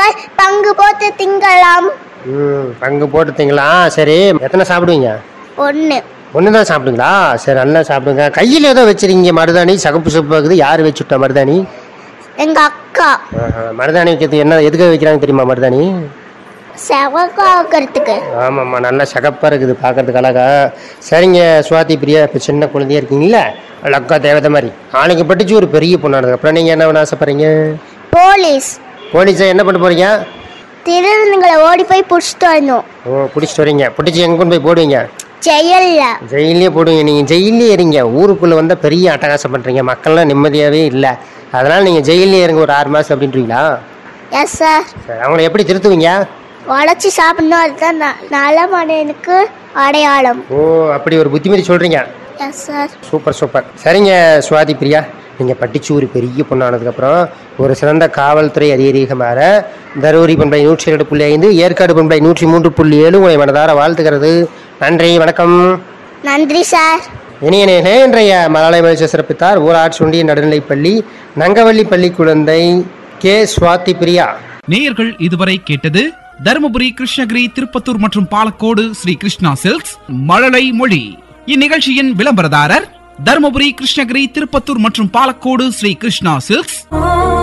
நீங்கள் பங்கு போட்டு திங்கலாம் ம் பங்கு போட்டுட்டீங்களா சரி எத்தனை சாப்பிடுவீங்க ஒன்று ஒன்று தான் சாப்பிடுங்களா சரி நல்லா சாப்பிடுங்க கையில் ஏதோ வச்சிருக்கீங்க மருதாணி சகப்பு சகப்பு இருக்குது யார் வச்சுட்டா மருதாணி எங்க அக்கா ஆஹா, மருதாணி வைக்கிறது என்ன எதுக்கு வைக்கிறாங்க தெரியுமா மருதாணி செவக்காக்கிறதுக்கு ஆமாம்மா நல்லா சகப்பாக இருக்குது பார்க்கறதுக்கு அழகா சரிங்க சுவாதி பிரியா இப்போ சின்ன குழந்தையா இருக்கீங்களா அழகா தேவதை மாதிரி நாளைக்கு படிச்சு ஒரு பெரிய பொண்ணானது அப்புறம் நீங்கள் என்ன பண்ண ஆசைப்படுறீங்க போலீஸ் போலீஸை என்ன பண்ண போறீங்க திருடனுங்களை ஓடி போய் பிடிச்சிட்டு வரணும் ஓ பிடிச்சிட்டு வரீங்க பிடிச்சி எங்கே கொண்டு போய் போடுவீங்க ஜெயல்ல ஜெயிலே போடுவீங்க நீங்கள் ஜெயிலே இருங்க ஊருக்குள்ளே வந்தால் பெரிய அட்டகாசம் பண்ணுறீங்க மக்கள்லாம் நிம்மதியாகவே இல்லை அதனால் நீங்கள் ஜெயிலே இருங்க ஒரு ஆறு மாதம் அப்படின்றீங்களா எஸ் சார் சரி அவங்கள எப்படி திருத்துவீங்க உடச்சி சாப்பிடணும் அதுதான் ந- நல்ல மனிதனுக்கு அடையாளம் ஓ அப்படி ஒரு புத்திமதி சொல்கிறீங்க எஸ் சார் சூப்பர் சூப்பர் சரிங்க சுவாதி பிரியா நீங்கள் படிச்சு ஒரு பெரிய பொண்ணானதுக்கப்புறம் ஒரு சிறந்த காவல்துறை அதிகாரியாக மாற தருமபுரி பண்பை நூற்றி இரண்டு புள்ளி ஐந்து ஏற்காடு பண்பை நூற்றி மூன்று புள்ளி ஏழு உங்களை மனதார வாழ்த்துகிறது நன்றி வணக்கம் நன்றி சார் இனிய நேரே இன்றைய மலாலய மகிழ்ச்சி சிறப்பித்தார் ஊராட்சி ஒன்றிய நடுநிலைப்பள்ளி நங்கவள்ளி பள்ளி குழந்தை கே சுவாதி பிரியா நேயர்கள் இதுவரை கேட்டது தருமபுரி கிருஷ்ணகிரி திருப்பத்தூர் மற்றும் பாலக்கோடு ஸ்ரீ கிருஷ்ணா சில்க்ஸ் மழலை மொழி இந்நிகழ்ச்சியின் விளம்பரதாரர் தருமபுரி கிருஷ்ணகிரி திருப்பத்தூர் மற்றும் பாலக்கோடு ஸ்ரீ கிருஷ்ணா சில்க்ஸ்